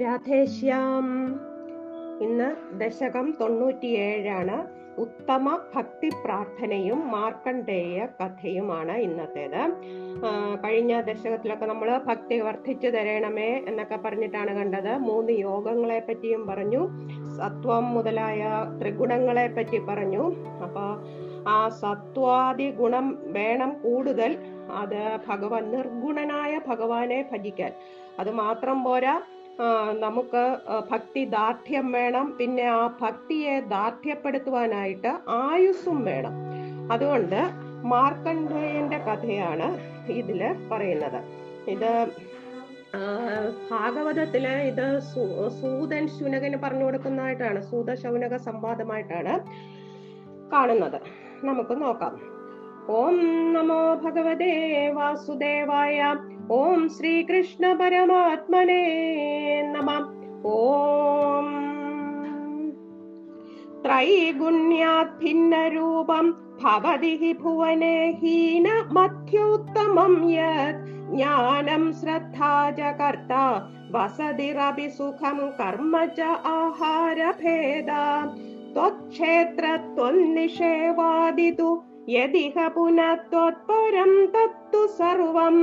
രാധേശ്യാം ഇന്ന് ദശകം തൊണ്ണൂറ്റിയേഴാണ് ഉത്തമ ഭക്തി പ്രാർത്ഥനയും മാർക്കണ്ഡേയ കഥയുമാണ് ഇന്നത്തേത് ആ, കഴിഞ്ഞ ദശകത്തിലൊക്കെ നമ്മൾ ഭക്തി വർദ്ധിച്ചു തരണമേ എന്നൊക്കെ പറഞ്ഞിട്ടാണ് കണ്ടത് മൂന്ന് യോഗങ്ങളെ പറ്റിയും പറഞ്ഞു സത്വം മുതലായ ത്രിഗുണങ്ങളെ പറ്റി പറഞ്ഞു അപ്പൊ ആ സത്വാദി ഗുണം വേണം കൂടുതൽ അത് ഭഗവാൻ നിർഗുണനായ ഭഗവാനെ ഭജിക്കാൻ അത് മാത്രം പോരാ ആ, നമുക്ക് ആ, ഭക്തി ദാർഢ്യം വേണം പിന്നെ ആ ഭക്തിയെ ദാർഢ്യപ്പെടുത്തുവാനായിട്ട് ആയുസ്സും വേണം അതുകൊണ്ട് മാർക്കണ്ഡേയന്റെ കഥയാണ് ഇതില് പറയുന്നത് ഇത് ആ, ഭാഗവതത്തില് ഇത് സൂ- സൂതൻ ശുനകന് പറഞ്ഞു കൊടുക്കുന്നതായിട്ടാണ് സൂത ശൗനക സംവാദമായിട്ടാണ് കാണുന്നത് നമുക്ക് നോക്കാം ഓം നമോ ഭഗവതേ വാസുദേവായ ഓം ശ്രീകൃഷ്ണ പരമാത്മനേ നമ ഓം ത്രൈഗുണ്യാത് ഭിന്നരൂപം ഭവതി ഹി ഭുവനെ ഹീന മധ്യോത്തമം യത് ജ്ഞാനം ശ്രദ്ധാ ച കർത്ത വസതിരപി സുഖം കർമ്മ ച ആഹാരഭേദ त्वक्षेत्रत्वन्निषेवादितु यदिह पुनत्वत्परं तत्तु सर्वं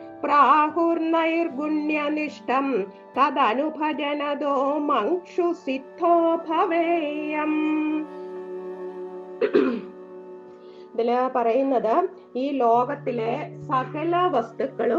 प्राहुर्नैर्गुण्यनिष्ठं तदनुभजनदो मङ्क्षु सिद्धो भवेयम् ഇതില് പറയുന്നത് ഈ ലോകത്തിലെ സകല വസ്തുക്കളും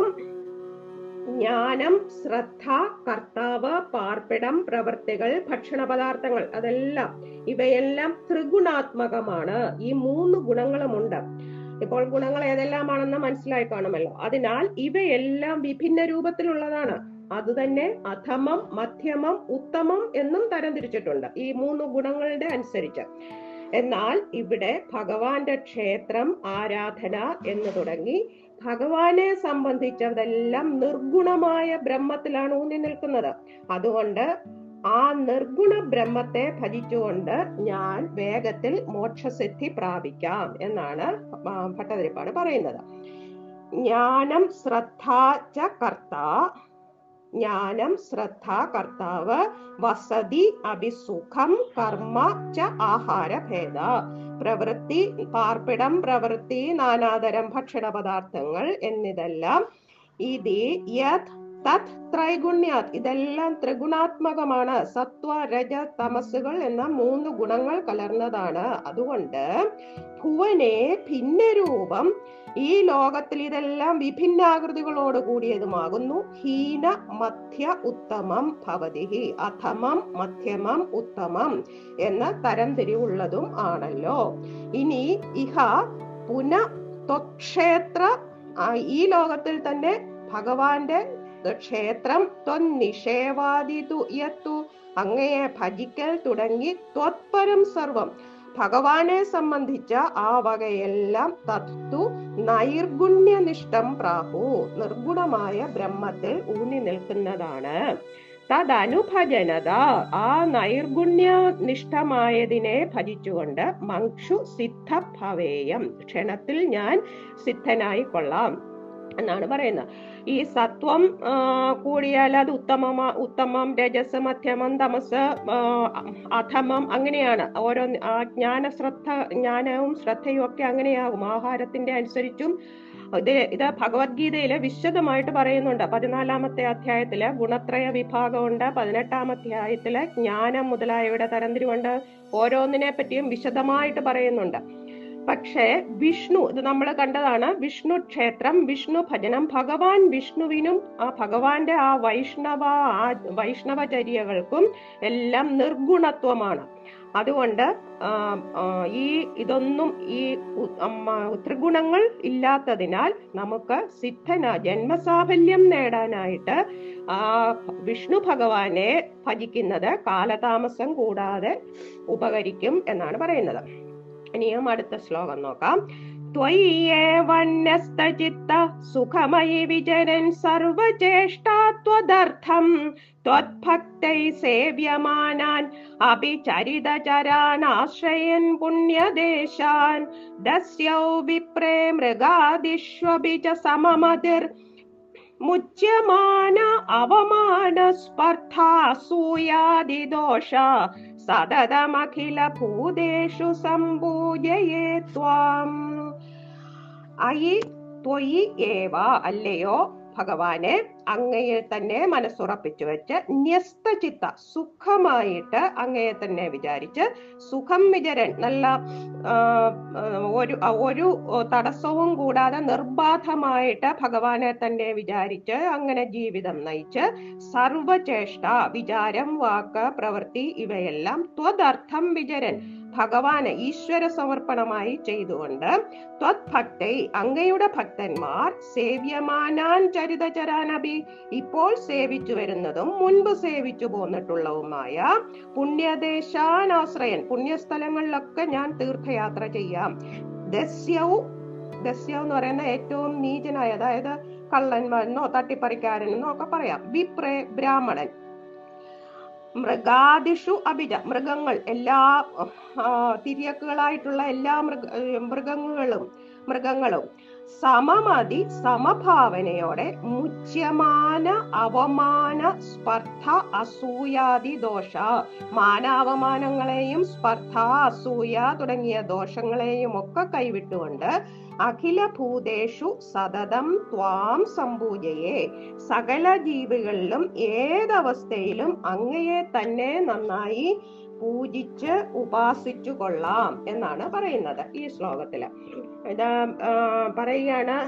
ജ്ഞാനം ശ്രദ്ധ കർത്താവ് പാർപ്പിടം പ്രവൃത്തികൾ ഭക്ഷണ പദാർത്ഥങ്ങൾ അതെല്ലാം ഇവയെല്ലാം ത്രിഗുണാത്മകമാണ് ഈ മൂന്ന് ഗുണങ്ങളുമുണ്ട് ഇപ്പോൾ ഗുണങ്ങൾ ഏതെല്ലാമാണെന്ന് മനസ്സിലായി കാണുമല്ലോ അതിനാൽ ഇവയെല്ലാം വിഭിന്ന രൂപത്തിലുള്ളതാണ് അതുതന്നെ അധമം മധ്യമം ഉത്തമം എന്നും തരംതിരിച്ചിട്ടുണ്ട് ഈ മൂന്ന് ഗുണങ്ങളുടെ അനുസരിച്ച് എന്നാൽ ഇവിടെ ഭഗവാന്റെ ക്ഷേത്രം ആരാധന എന്ന് തുടങ്ങി ഭഗവാനെ സംബന്ധിച്ചതെല്ലാം നിർഗുണമായ ബ്രഹ്മത്തിലാണ് ഊന്നി നിൽക്കുന്നത് അതുകൊണ്ട് ആ നിർഗുണ ബ്രഹ്മത്തെ ഭജിച്ചുകൊണ്ട് ഞാൻ വേഗത്തിൽ മോക്ഷസിദ്ധി പ്രാപിക്കാം എന്നാണ് ആ, ഭട്ടതിരിപ്പാട് പറയുന്നത് ജ്ഞാനം ശ്രദ്ധ ച കർത്ത ജ്ഞാനം ശ്രദ്ധ കർത്താവ് വസതി അഭിസുഖം കർമ്മ ച ആഹാരഭേദ പ്രവൃത്തി പാർപ്പിടം പ്രവൃത്തി നാനാതരം ഭക്ഷണ പദാർത്ഥങ്ങൾ എന്നിതെല്ലാം ഇതി യത് തത് ത്രൈഗുണ്യാത് ഇതെല്ലാം ത്രിഗുണാത്മകമാണ് സത്വ രജ തമസ്സുകൾ എന്ന മൂന്ന് ഗുണങ്ങൾ കലർന്നതാണ് അതുകൊണ്ട് ഭുവനെ ഭിന്നരൂപം ഈ ലോകത്തിൽ ഇതെല്ലാം വിഭിന്നാകൃതികളോട് കൂടിയതുമാകുന്നു ഹീന മധ്യ ഉത്തമം ഭവതി അധമം മധ്യമം ഉത്തമം എന്ന തരംതിരിവുള്ളതും ആണല്ലോ ഇനി ഇഹ പുന ത്വക്ഷേത്ര ആ, ഈ ലോകത്തിൽ തന്നെ ഭഗവാന്റെ ക്ഷേത്രം ത്വന്നിഷേവാദിതു യത്തു അങ്ങയെ ഭജിക്കൽ തുടങ്ങി ത്വത്പരം സർവം ഭഗവാനെ സംബന്ധിച്ച ആ വകയെല്ലാം തത്തു നൈർഗുണ്യനിഷ്ഠം പ്രാഹു നിർഗുണമായ ബ്രഹ്മത്തിൽ ഊന്നി നിൽക്കുന്നതാണ് തദനുഭജനത ആ നൈർഗുണ്യ നിഷ്ഠമായതിനെ ഭജിച്ചുകൊണ്ട് മങ്ഷു സിദ്ധ ഭവേയം ക്ഷണത്തിൽ ഞാൻ സിദ്ധനായി കൊള്ളാം എന്നാണ് പറയുന്നത് ഈ സത്വം ആ, കൂടിയാൽ അത് ഉത്തമമാ ഉത്തമം രജസ് മധ്യമം തമസ് ആ, അധമം അങ്ങനെയാണ് ഓരോ ആ ജ്ഞാന ശ്രദ്ധ ജ്ഞാനവും ശ്രദ്ധയും ഒക്കെ അങ്ങനെയാകും ആഹാരത്തിന്റെ അനുസരിച്ചും ഇത് ഇത് ഭഗവത്ഗീതയില് വിശദമായിട്ട് പറയുന്നുണ്ട് പതിനാലാമത്തെ അധ്യായത്തില് ഗുണത്രയ വിഭാഗമുണ്ട് പതിനെട്ടാം അധ്യായത്തില് ജ്ഞാനം മുതലായവയുടെ തരംതിരിവുണ്ട് ഓരോന്നിനെ പറ്റിയും വിശദമായിട്ട് പറയുന്നുണ്ട് പക്ഷേ വിഷ്ണു ഇത് നമ്മൾ കണ്ടതാണ് വിഷ്ണു ക്ഷേത്രം വിഷ്ണു ഭജനം ഭഗവാൻ വിഷ്ണുവിനും ആ ഭഗവാന്റെ ആ വൈഷ്ണവ ആ വൈഷ്ണവചര്യകൾക്കും എല്ലാം നിർഗുണത്വമാണ് അതുകൊണ്ട് ആ, ആ, ഈ ഇതൊന്നും ഈ ഉ- അമ്മ, ത്രിഗുണങ്ങൾ ഇല്ലാത്തതിനാൽ നമുക്ക് സിദ്ധന ജന്മസാഫല്യം നേടാനായിട്ട് ആ വിഷ്ണു ഭഗവാനെ ഭജിക്കുന്നത് കാലതാമസം കൂടാതെ ഉപകരിക്കും എന്നാണ് പറയുന്നത് ഇനിയും അടുത്ത ശ്ലോകം നോക്കാം त्वय्येवन्यस्तचित्त सुखमयि विचरन् सर्वचेष्टात्वदर्थम् त्वद्भक्तैः सेव्यमानान् अपि चरितचरान् आश्रयन् पुण्यदेशान् दस्यौ विप्रे मृगादिष्वपि च सममतिर् മുച്യമാന അവമാന സ്പർദ്ധാസൂയാദിദോഷ സതതമഖില ഭൂതേഷു സംപൂജയേ ത്വാം അയി ത്വയി ഏവ അല്ലയോ ഭഗവാനെ അങ്ങയെ തന്നെ മനസ്സുറപ്പിച്ചു വെച്ച് ന്യസ്തചിത്ത സുഖമായിട്ട് അങ്ങയെ തന്നെ വിചാരിച്ച് സുഖം വിചരൻ നല്ല ആ, ആ, ഒരു ഒരു തടസ്സവും കൂടാതെ നിർബാധമായിട്ട് ഭഗവാനെ തന്നെ വിചാരിച്ച് അങ്ങനെ ജീവിതം നയിച്ച് സർവചേഷ്ട വിചാരം വാക്ക് പ്രവൃത്തി ഇവയെല്ലാം ത്വദർത്ഥം വിചരൻ ഭഗവാന് ഈശ്വര സമർപ്പണമായി ചെയ്തുകൊണ്ട് ത്വത്ഭക്തൈ അങ്ങയുടെ ഭക്തന്മാർ സേവ്യമാനാൻ ചരിതചരാനബി ഇപ്പോൾ സേവിച്ചു വരുന്നതും മുൻപ് സേവിച്ചു പോന്നിട്ടുള്ളതുമായ പുണ്യദേശാനാശ്രയൻ പുണ്യസ്ഥലങ്ങളിലൊക്കെ ഞാൻ തീർത്ഥയാത്ര ചെയ്യാം ദസ്യവും ദസ്യം എന്ന് പറയുന്ന ഏറ്റവും നീചനായ അതായത് കള്ളന്മാരെന്നോ തട്ടിപ്പറിക്കാരനെന്നോ ഒക്കെ പറയാം വിപ്രേ ബ്രാഹ്മണൻ മൃഗാദിഷു അഭിജ മൃഗങ്ങൾ എല്ലാ ആ, തിര്യക്കുകളായിട്ടുള്ള എല്ലാ മൃഗ മൃഗങ്ങളും മൃഗങ്ങളും സമമതി സമഭാവനയോടെ മുച്യമാന അവമാന സ്പർദ്ധ അസൂയാദി ദോഷ മാനാവമാനങ്ങളെയും സ്പർദ്ധ അസൂയ തുടങ്ങിയ ദോഷങ്ങളെയും ഒക്കെ കൈവിട്ടുകൊണ്ട് അഖില ഭൂതേഷു സതതം ത്വാം സംപൂജയെ സകല ജീവികളിലും ഏതവസ്ഥയിലും അങ്ങയെ തന്നെ നന്നായി പൂജിച്ച് ഉപാസിച്ചു കൊള്ളാം എന്നാണ് പറയുന്നത് ഈ ശ്ലോകത്തില് ഇത് ആ, പറയുകയാണ്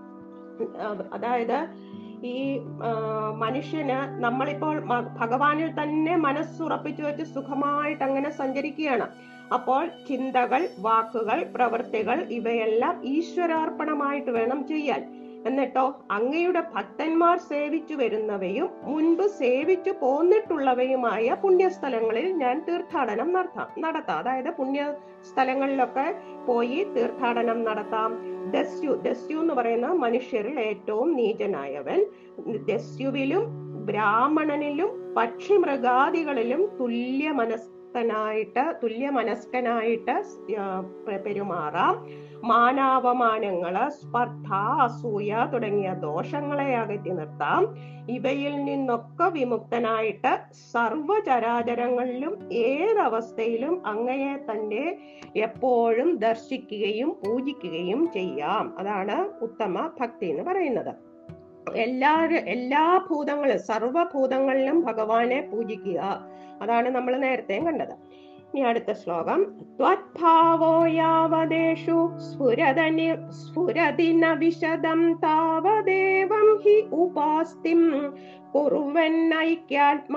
ആ, അതായത് ഈ ആ, മനുഷ്യന് നമ്മളിപ്പോൾ മ- ഭഗവാനിൽ തന്നെ മനസ്സുറപ്പിച്ചു വെച്ച് സുഖമായിട്ട് അങ്ങനെ സഞ്ചരിക്കുകയാണ് അപ്പോൾ ചിന്തകൾ വാക്കുകൾ പ്രവൃത്തികൾ ഇവയെല്ലാം ഈശ്വരാർപ്പണമായിട്ട് വേണം ചെയ്യാൻ എന്നിട്ടോ അങ്ങയുടെ ഭക്തന്മാർ സേവിച്ചു വരുന്നവയും മുൻപ് സേവിച്ചു പോന്നിട്ടുള്ളവയുമായ പുണ്യസ്ഥലങ്ങളിൽ ഞാൻ തീർത്ഥാടനം നടത്താം നടത്താം അതായത് പുണ്യ സ്ഥലങ്ങളിലൊക്കെ പോയി തീർത്ഥാടനം നടത്താം ദസ്യു ദസ്യു എന്ന് പറയുന്ന മനുഷ്യരിൽ ഏറ്റവും നീചനായവൻ ദസ്യുവിലും ബ്രാഹ്മണനിലും പക്ഷിമൃഗാദികളിലും തുല്യ മനസ്കനായിട്ട് തുല്യ മനസ്കനായിട്ട് ആ, പെ- പെരുമാറാം മാനാവമാനങ്ങള് സ്പർദ്ധ അസൂയ തുടങ്ങിയ ദോഷങ്ങളെ അകറ്റി നിർത്താം ഇവയിൽ നിന്നൊക്കെ വിമുക്തനായിട്ട് സർവചരാചരങ്ങളിലും ഏതവസ്ഥയിലും അങ്ങയെ തന്നെ എപ്പോഴും ദർശിക്കുകയും പൂജിക്കുകയും ചെയ്യാം അതാണ് ഉത്തമ ഭക്തി എന്ന് പറയുന്നത് എല്ലാ എല്ലാ ഭൂതങ്ങളും സർവഭൂതങ്ങളിലും ഭഗവാനെ പൂജിക്കുക അതാണ് നമ്മൾ നേരത്തെ കണ്ടത് ഇനി അടുത്ത ശ്ലോകം ത്വദ്ഭാവോ യാവദേഷു സ്ഫുരതനി സ്ഫുരതിന വിശദം താവദേവം ഹി ഉപാസ്തിം കുറുവന്നൈക്യാത്മ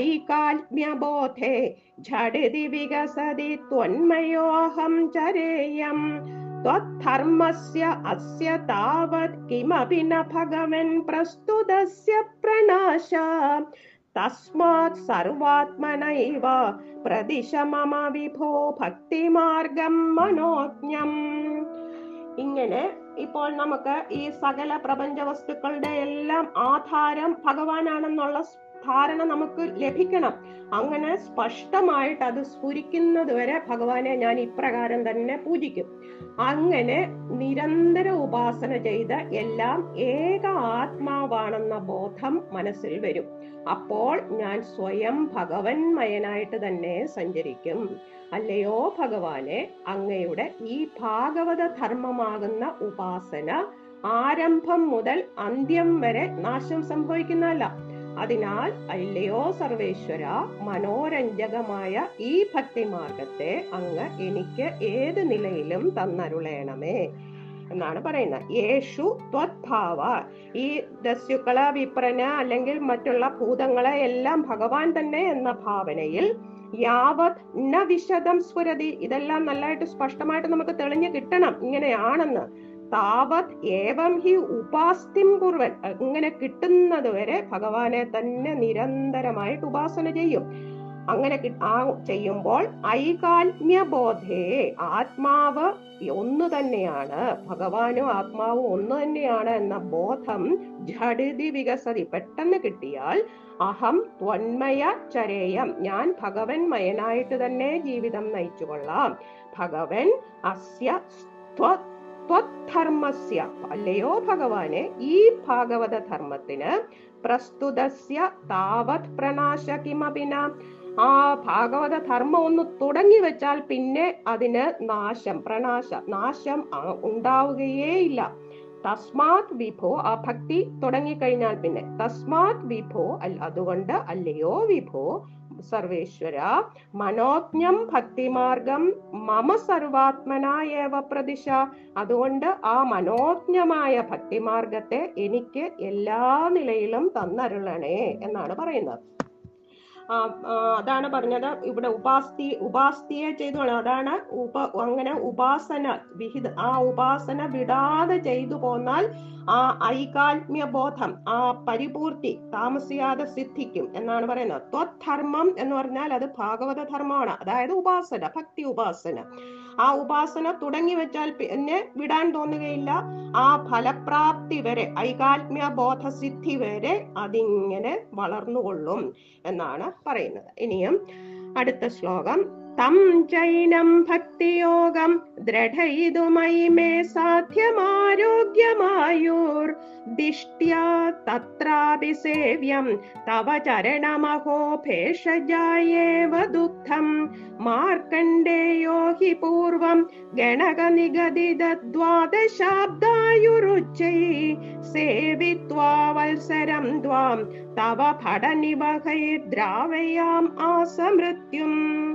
ഐകാത്മ്യബോധേ ഝടിതി വികസതി ത്വന്മയോഹം ചരേയം त्वद्धर्मस्य अस्य तावत् किमपि न भगवन् प्रस्तुतस्य प्रणाश तस्मात् सर्वात्मनैव प्रदिश मम विभो ഭക്തിമാർഗം മനോജ്ഞം ഇങ്ങനെ ഇപ്പോൾ നമുക്ക് ഈ സകല പ്രപഞ്ച വസ്തുക്കളുടെ എല്ലാം ആധാരം ഭഗവാനാണെന്നുള്ള ധാരണ നമുക്ക് ലഭിക്കണം അങ്ങനെ സ്പഷ്ടമായിട്ട് അത് സ്ഫുരിക്കുന്നത് വരെ ഭഗവാനെ ഞാൻ ഇപ്രകാരം തന്നെ പൂജിക്കും അങ്ങനെ നിരന്തര ഉപാസന ചെയ്ത് എല്ലാം ഏക ആത്മാവാണെന്ന ബോധം മനസ്സിൽ വരും അപ്പോൾ ഞാൻ സ്വയം ഭഗവന്മയനായിട്ട് തന്നെ സഞ്ചരിക്കും അല്ലയോ ഭഗവാനെ അങ്ങയുടെ ഈ ഭാഗവത ധർമ്മമാകുന്ന ഉപാസന ആരംഭം മുതൽ അന്ത്യം വരെ നാശം സംഭവിക്കുന്നതല്ല അതിനാൽ അല്ലയോ സർവേശ്വര മനോരഞ്ജകമായ ഈ ഭക്തിമാർഗത്തെ അങ്ങ് എനിക്ക് ഏത് നിലയിലും തന്നരുളേണമേ എന്നാണ് പറയുന്നത് യേശു ത്വദ്ഭാവ ഈ ദസ്യുക്കള വിപ്രന അല്ലെങ്കിൽ മറ്റുള്ള ഭൂതങ്ങളെ എല്ലാം ഭഗവാൻ തന്നെ എന്ന ഭാവനയിൽ യാവത് ന വിശദം സ്ഫുരതി ഇതെല്ലാം നല്ലതായിട്ട് സ്പഷ്ടമായിട്ട് നമുക്ക് തെളിഞ്ഞു കിട്ടണം ഇങ്ങനെയാണെന്ന് താവത് ഏവം ഹി ഉപാസ്തിം കുർവൻ ഇങ്ങനെ കിട്ടുന്നത് വരെ ഭഗവാനെ തന്നെ നിരന്തരമായിട്ട് ഉപാസന ചെയ്യും അങ്ങനെ കി- ആ ചെയ്യുമ്പോൾ ഐകാത്മ്യബോധേ ആത്മാവ് ഒന്ന് തന്നെയാണ് ഭഗവാനും ആത്മാവും ഒന്ന് തന്നെയാണ് എന്ന ബോധം ഝടിതി വികസതി പെട്ടെന്ന് കിട്ടിയാൽ അഹം ത്വന്മയ ചരേയം ഞാൻ ഭഗവന്മയനായിട്ട് തന്നെ ജീവിതം നയിച്ചുകൊള്ളാം ഭഗവൻ അസ്യ സ്വ ത്വധർമ്മസ്യ അല്ലയോ ഭഗവാനെ ഈ ഭാഗവത ധർമ്മത്തിന് പ്രസ്തുതസ്യ താവത് പ്രണാശ കിമപിന ആ ഭാഗവത ധർമ്മം ഒന്ന് തുടങ്ങി വെച്ചാൽ പിന്നെ അതിന് നാശം പ്രണാശ നാശം ആ- ഉണ്ടാവുകയേ ഇല്ല തസ്മാത് വിഭോ ആ ഭക്തി തുടങ്ങിക്കഴിഞ്ഞാൽ പിന്നെ തസ്മാത് വിഭോ അല്ല അതുകൊണ്ട് അല്ലയോ വിഭോ സർവേശ്വര മനോജ്ഞം ഭക്തിമാർഗം മമ സർവാത്മന ഏവ പ്രതിശ അതുകൊണ്ട് ആ മനോജ്ഞമായ ഭക്തിമാർഗത്തെ എനിക്ക് എല്ലാ നിലയിലും തന്നരുളണേ എന്നാണ് പറയുന്നത് ആ, ആ, അതാണ് പറഞ്ഞത് ഇവിടെ ഉപാസ്തി ഉപാസ്തിയെ ചെയ്തു വേണം. അതാണ് ഉപ അങ്ങനെ ഉപാസന വിഹിത ആ ഉപാസന വിടാതെ ചെയ്തു പോന്നാൽ ആ ഐകാത്മ്യ ബോധം ആ പരിപൂർത്തി താമസിയാതെ സിദ്ധിക്കും എന്നാണ് പറയുന്നത് ത്വധർമ്മം എന്ന് പറഞ്ഞാൽ അത് ഭാഗവത ധർമ്മമാണ് അതായത് ഉപാസന ഭക്തി ഉപാസന ആ ഉപാസന തുടങ്ങി വെച്ചാൽ പിന്നെ വിടാൻ തോന്നുകയില്ല ആ ഫലപ്രാപ്തി വരെ ഐകാത്മ്യ ബോധസിദ്ധി വരെ അതിങ്ങനെ വളർന്നുകൊള്ളും എന്നാണ് പറയുന്നത് ഇനിയും അടുത്ത ശ്ലോകം തം ചൈനം ഭക്തിയോഗം ദൃഢയിതുമയി മേ സാധ്യമാരോഗ്യമായൂർ ദിഷ്ട്യാ തത്രാപി സേവ്യം തവ ചരണമഹോ ഭേഷജായേവ ദുഃഖം മാർക്കണ്ഡേയോ ഹി പൂർവം ഗണക നിഗദിത ദ്വാദശാബ്ദായുരുച്ചൈ സേവിത്വാ വത്സരം ദ്വാം തവ ഭടനിവഹൈദ്രാവയാം ആസമൃത്യും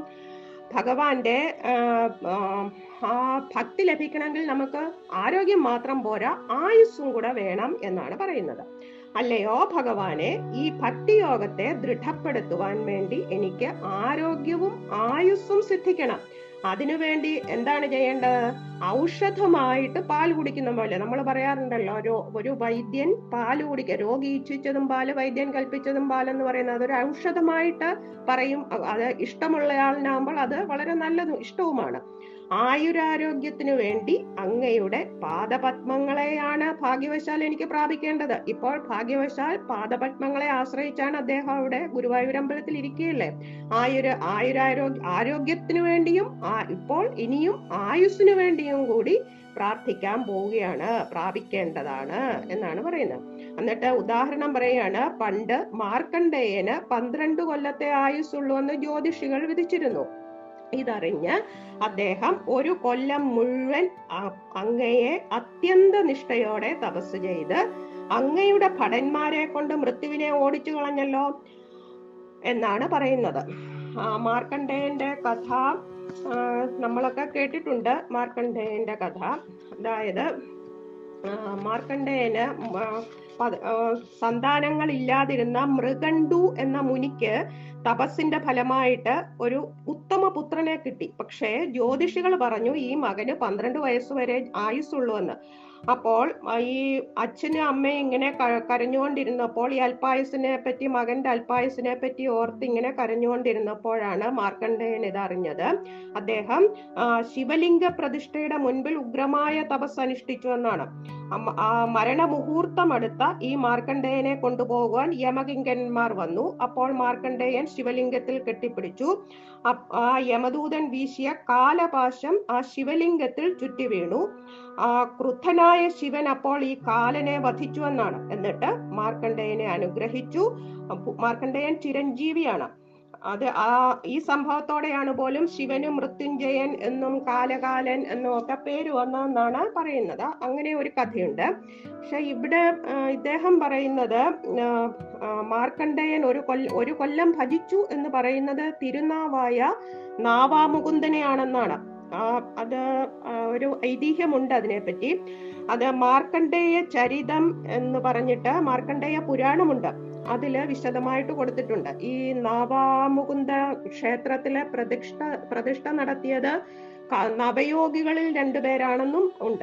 ഭഗവാന്റെ ആ, ആ, ആ ഭക്തി ലഭിക്കണമെങ്കിൽ നമുക്ക് ആരോഗ്യം മാത്രം പോരാ ആയുസ്സും കൂടെ വേണം എന്നാണ് പറയുന്നത് അല്ലയോ ഭഗവാനെ ഈ ഭക്തിയോഗത്തെ ദൃഢപ്പെടുത്തുവാൻ വേണ്ടി എനിക്ക് ആരോഗ്യവും ആയുസ്സും സിദ്ധിക്കണം അതിനുവേണ്ടി എന്താണ് ചെയ്യേണ്ടത് ഔഷധമായിട്ട് പാൽ കുടിക്കുന്ന പോലെ നമ്മൾ പറയാറുണ്ടല്ലോ ഒരു ഒരു വൈദ്യൻ പാല് കുടിക്കുക രോഗി ഇച്ഛിച്ചതും പാല് വൈദ്യൻ കൽപ്പിച്ചതും പാലെന്ന് പറയുന്നത് അതൊരു ഔഷധമായിട്ട് പറയും അ- അത് ഇഷ്ടമുള്ളയാളിനാകുമ്പോൾ അത് വളരെ നല്ലതും ഇഷ്ടവുമാണ് ആയുരാരോഗ്യത്തിനു വേണ്ടി അങ്ങയുടെ പാദപത്മങ്ങളെയാണ് ഭാഗ്യവശാൽ എനിക്ക് പ്രാപിക്കേണ്ടത് ഇപ്പോൾ ഭാഗ്യവശാൽ പാദപത്മങ്ങളെ ആശ്രയിച്ചാണ് അദ്ദേഹം അവിടെ ഗുരുവായൂരമ്പലത്തിൽ ഇരിക്കുകയല്ലേ ആയുര ആയുരാരോഗ്യ ആരോഗ്യത്തിനു വേണ്ടിയും ആ- ഇപ്പോൾ ഇനിയും ആയുസ്സിനു വേണ്ടിയും കൂടി പ്രാർത്ഥിക്കാൻ പോവുകയാണ് പ്രാപിക്കേണ്ടതാണ് എന്നാണ് പറയുന്നത് എന്നിട്ട് ഉദാഹരണം പറയാണ് പണ്ട് മാർക്കണ്ഡേയന് പന്ത്രണ്ട് കൊല്ലത്തെ ആയുസ്സുള്ളൂ എന്ന് ജ്യോതിഷികൾ വിധിച്ചിരുന്നു ഇതറിഞ്ഞ് അദ്ദേഹം ഒരു കൊല്ലം മുഴുവൻ അ- അങ്ങയെ അത്യന്ത നിഷ്ഠയോടെ തപസ് ചെയ്ത് അങ്ങയുടെ ഭടന്മാരെ കൊണ്ട് മൃത്യുവിനെ ഓടിച്ചു കളഞ്ഞല്ലോ എന്നാണ് പറയുന്നത് ആ, മാർക്കണ്ഡേയന്റെ കഥ ആ, നമ്മളൊക്കെ കേട്ടിട്ടുണ്ട് മാർക്കണ്ഡേയന്റെ കഥ അതായത് ആ, മാർക്കണ്ഡേയന് ആ, പത- ആ, സന്താനങ്ങൾ ഇല്ലാതിരുന്ന മൃഗണ്ടു എന്ന മുനിക്ക് തപസ്സിന്റെ ഫലമായിട്ട് ഒരു ഉത്തമ പുത്രനെ കിട്ടി പക്ഷേ ജ്യോതിഷികൾ പറഞ്ഞു ഈ മകന് പന്ത്രണ്ട് വയസ്സ് വരെ ആയുസ്സുള്ളൂ എന്ന് അപ്പോൾ ആ, ഈ അച്ഛനും അമ്മയും ഇങ്ങനെ ക- കരഞ്ഞുകൊണ്ടിരുന്നപ്പോൾ ഈ അൽപായുസിനെ പറ്റി മകന്റെ അൽപായുസിനെ പറ്റി ഓർത്ത് ഇങ്ങനെ കരഞ്ഞുകൊണ്ടിരുന്നപ്പോഴാണ് മാർക്കണ്ഡേയൻ ഇതറിഞ്ഞത് അദ്ദേഹം ആ, ശിവലിംഗ പ്രതിഷ്ഠയുടെ മുൻപിൽ ഉഗ്രമായ തപസ് അനുഷ്ഠിച്ചു എന്നാണ് അമ്മ- ആ മരണമുഹൂർത്തം അടുത്ത ഈ മാർക്കണ്ഡേയനെ കൊണ്ടുപോകുവാൻ യമകിങ്കന്മാർ വന്നു അപ്പോൾ മാർക്കണ്ഡേയൻ ശിവലിംഗത്തിൽ കെട്ടിപ്പിടിച്ചു അപ്- ആ യമദൂതൻ വീശിയ കാലപാശം ആ ശിവലിംഗത്തിൽ ചുറ്റി വീണു ആ ക്രുദ്ധനായ ശിവൻ അപ്പോൾ ഈ കാലനെ വധിച്ചു എന്നാണ് എന്നിട്ട് മാർക്കണ്ഡേയനെ അനുഗ്രഹിച്ചു അപ്പൊ മാർക്കണ്ഡേയൻ ചിരഞ്ജീവിയാണ് അത് ആ ഈ സംഭവത്തോടെയാണ് പോലും ശിവന് മൃത്യുഞ്ജയൻ എന്നും കാലകാലൻ എന്നും ഒക്കെ പേര് വന്നതെന്നാണ് പറയുന്നത് അങ്ങനെ ഒരു കഥയുണ്ട് പക്ഷെ ഇവിടെ ആ, ഇദ്ദേഹം പറയുന്നത് ആ, ആ, മാർക്കണ്ഡേയൻ ഒരു കൊല്ല ഒരു കൊല്ലം ഭജിച്ചു എന്ന് പറയുന്നത് തിരുനാവായ നാവാമുകുന്ദനെയാണെന്നാണ് ആ, അത് ആ, ഒരു ഐതിഹ്യമുണ്ട് അതിനെപ്പറ്റി അത് മാർക്കണ്ഡേയ ചരിതം എന്ന് പറഞ്ഞിട്ട് മാർക്കണ്ഡേയ പുരാണമുണ്ട് അതില് വിശദമായിട്ട് കൊടുത്തിട്ടുണ്ട് ഈ നാവാമുകുന്ദ ക്ഷേത്രത്തിലെ പ്രതിഷ്ഠ പ്രതിഷ്ഠ നടത്തിയത് ക- നവയോഗികളിൽ രണ്ടുപേരാണെന്നും ഉണ്ട്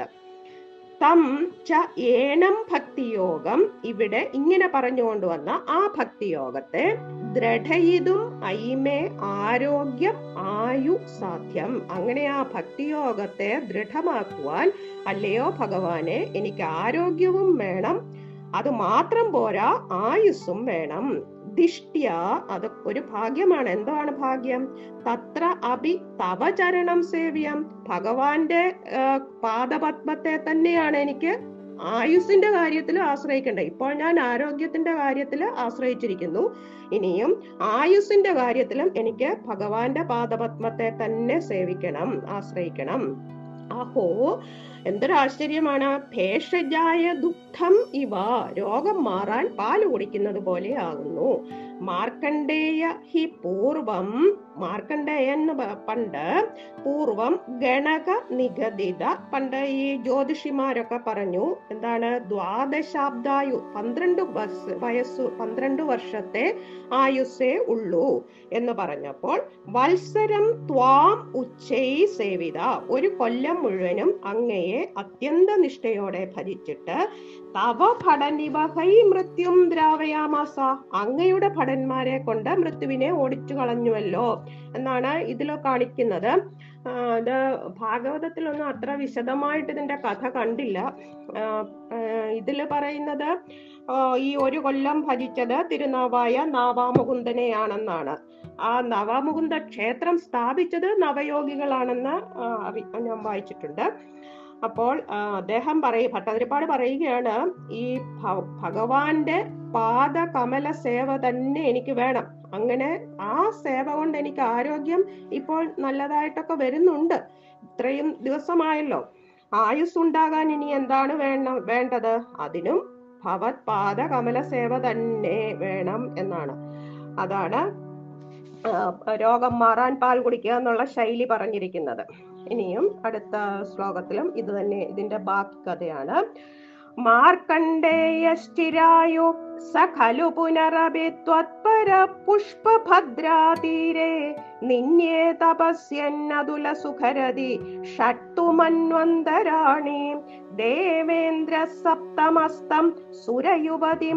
തം ച ഏണം ഭക്തിയോഗം ഇവിടെ ഇങ്ങനെ പറഞ്ഞുകൊണ്ടുവന്ന ആ ഭക്തിയോഗത്തെ ദൃഢയിതും ഐമേ ആരോഗ്യം ആയു സാധ്യം അങ്ങനെ ആ ഭക്തിയോഗത്തെ ദൃഢമാക്കുവാൻ അല്ലയോ ഭഗവാനെ എനിക്ക് ആരോഗ്യവും വേണം അത് മാത്രം പോരാ ആയുസ്സും വേണം ദിഷ്ട്യ അത് ഒരു ഭാഗ്യമാണ് എന്താണ് ഭാഗ്യം തത്ര അഭി തവ ചരണം സേവ്യം ഭഗവാന്റെ ആ, പാദപത്മത്തെ തന്നെയാണ് എനിക്ക് ആയുസിന്റെ കാര്യത്തിൽ ആശ്രയിക്കേണ്ടത് ഇപ്പോൾ ഞാൻ ആരോഗ്യത്തിന്റെ കാര്യത്തിൽ ആശ്രയിച്ചിരിക്കുന്നു ഇനിയും ആയുസിന്റെ കാര്യത്തിലും എനിക്ക് ഭഗവാന്റെ പാദപത്മത്തെ തന്നെ സേവിക്കണം ആശ്രയിക്കണം അഹോ എന്തൊരു ആശ്ചര്യമാണ് ഭേഷജായ ദുഃഖം ഇവ രോഗം മാറാൻ പാല് കുടിക്കുന്നത് പോലെ ആകുന്നു മാർക്കണ്ഡേയ ഹി പൂർവം മാർക്കണ്ഡേയൻ എന്ന് പ- പണ്ട് പൂർവം ഗണക നിഗദിത പണ്ട് ഈ ജ്യോതിഷിമാരൊക്കെ പറഞ്ഞു എന്താണ് ദ്വാദശാബ്ദായു പന്ത്രണ്ട് വയസ്സ് വയസ്സു പന്ത്രണ്ട് വർഷത്തെ ആയുസ്സേ ഉള്ളൂ എന്ന് പറഞ്ഞപ്പോൾ വത്സരം ത്വാം ഉച്ചൈ സേവിത ഒരു കൊല്ലം മുഴുവനും അങ്ങയെ അത്യന്ത നിഷ്ഠയോടെ ഭജിച്ചിട്ട് തവ ഭടനിവഹൈ മൃത്യും ദ്രാവയാമാസ അങ്ങയുടെ ഭടന്മാരെ കൊണ്ട് മൃത്യുവിനെ ഓടിച്ചു കളഞ്ഞുവല്ലോ എന്നാണ് ഇതിൽ കാണിക്കുന്നത് ആ, ഇത് ഭാഗവതത്തിലൊന്നും അത്ര വിശദമായിട്ട് ഇതിന്റെ കഥ കണ്ടില്ല ആ, ആ, ഇതില് പറയുന്നത് ആ, ഈ ഒരു കൊല്ലം ഭജിച്ചത് തിരുനാവായ നാവാമുകുന്ദനെയാണെന്നാണ് ആ നവമുകുന്ദ ക്ഷേത്രം സ്ഥാപിച്ചത് നവയോഗികളാണെന്ന് ആ, അറി- ഞാൻ വായിച്ചിട്ടുണ്ട് അപ്പോൾ ആ, അദ്ദേഹം പറയും ഭട്ടതിരിപ്പാട് പറയുകയാണ് ഈ ഭ- ഭഗവാന്റെ പാദകമല സേവ തന്നെ എനിക്ക് വേണം അങ്ങനെ ആ സേവ കൊണ്ട് എനിക്ക് ആരോഗ്യം ഇപ്പോൾ നല്ലതായിട്ടൊക്കെ വരുന്നുണ്ട് ഇത്രയും ദിവസമായല്ലോ ആയുസ് ഉണ്ടാകാൻ ഇനി എന്താണ് വേണ്ട വേണ്ടത് അതിനും ഭവത് പാദ കമല സേവ തന്നെ വേണം എന്നാണ് അതാണ് ആ, രോഗം മാറാൻ പാൽ കുടിക്കുക എന്നുള്ള ശൈലി പറഞ്ഞിരിക്കുന്നത് ഇനിയും അടുത്ത ശ്ലോകത്തിലും ഇത് തന്നെ ഇതിന്റെ ബാക്കി കഥയാണ് മാർക്കണ്ഡേയശ്ചിരായു സ ഖലു പുനരപി ത്വത്പര പുഷ്പഭദ്രാതീരെ നിന്യേ തപസ്യന്നതുല സുഖരതി ഷട്ടു മന്വന്തരാണി ദേവേന്ദ്ര സപ്തമസ്തം സുരയുവതി